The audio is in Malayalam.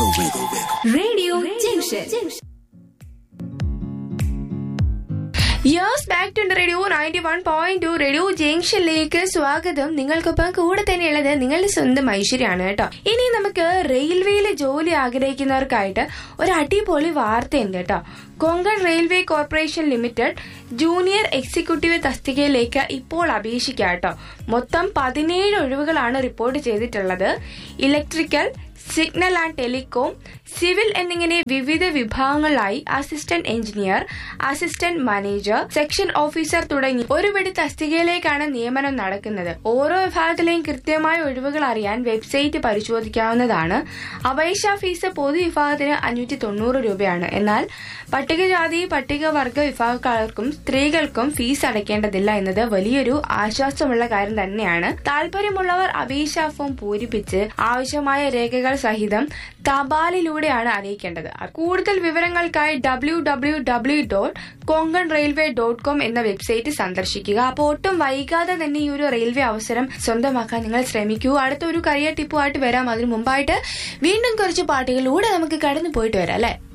Wiggle, wiggle, wiggle. Radio Junction. Years back to radio ninety one point two radio ജംഗ്ഷനിലേക്ക് സ്വാഗതം നിങ്ങൾക്കൊപ്പം കൂടെ തന്നെയുള്ളത് നിങ്ങളുടെ സ്വന്തം ഐശ്വര്യാണ് കേട്ടോ ഇനി നമുക്ക് റെയിൽവേയിൽ ജോലി ആഗ്രഹിക്കുന്നവർക്കായിട്ട് ഒരു അടിപൊളി വാർത്തയുണ്ട് കേട്ടോ Konkan railway corporation limited junior executive തസ്തികയിലേക്ക് ഇപ്പോൾ അപേക്ഷിക്കാം കേട്ടോ മൊത്തം പതിനേഴ് ഒഴിവുകളാണ് റിപ്പോർട്ട് ചെയ്തിട്ടുള്ളത് electrical signal and telecom civil എന്നിങ്ങനെ വിവിധ വിഭാഗങ്ങളിലായി assistant engineer assistant manager section officer തുടങ്ങി ഒരുപടി തസ്തികയിലേക്കാണ് നിയമനം നടക്കുന്നത് ഓരോ വിഭാഗത്തിലെയും കൃത്യമായ ഒഴിവുകൾ അറിയാൻ വെബ്സൈറ്റ് പരിശോധിക്കാവുന്നതാണ് അപേക്ഷാ ഫീസ് പൊതുവിഭാഗത്തിന് അഞ്ഞൂറ്റി തൊണ്ണൂറ് രൂപയാണ് എന്നാൽ പട്ടികജാതി പട്ടികവർഗ വിഭാഗക്കാർക്കും സ്ത്രീകൾക്കും ഫീസ് അടയ്ക്കേണ്ടതില്ല എന്നത് വലിയൊരു ആശ്വാസമുള്ള കാര്യം തന്നെയാണ് താല്പര്യമുള്ളവർ അപേക്ഷാ ഫോം പൂരിപ്പിച്ച് ആവശ്യമായ രേഖകൾ സഹിതം തപാലിലൂടെയാണ് അറിയിക്കേണ്ടത് കൂടുതൽ വിവരങ്ങൾക്കായി W W W dot Konkan railway dot com എന്ന വെബ്സൈറ്റ് സന്ദർശിക്കുക അപ്പോൾ ഒട്ടും വൈകാതെ തന്നെ ഈ ഒരു റെയിൽവേ അവസരം സ്വന്തമാക്കാൻ നിങ്ങൾ ശ്രമിക്കൂ അടുത്ത ഒരു കരിയർ ടിപ്പുമായിട്ട് വരാം അതിനു മുമ്പായിട്ട് വീണ്ടും കുറച്ച് പാട്ടുകളിലൂടെ നമുക്ക് കടന്നു പോയിട്ട് വരാം അല്ലേ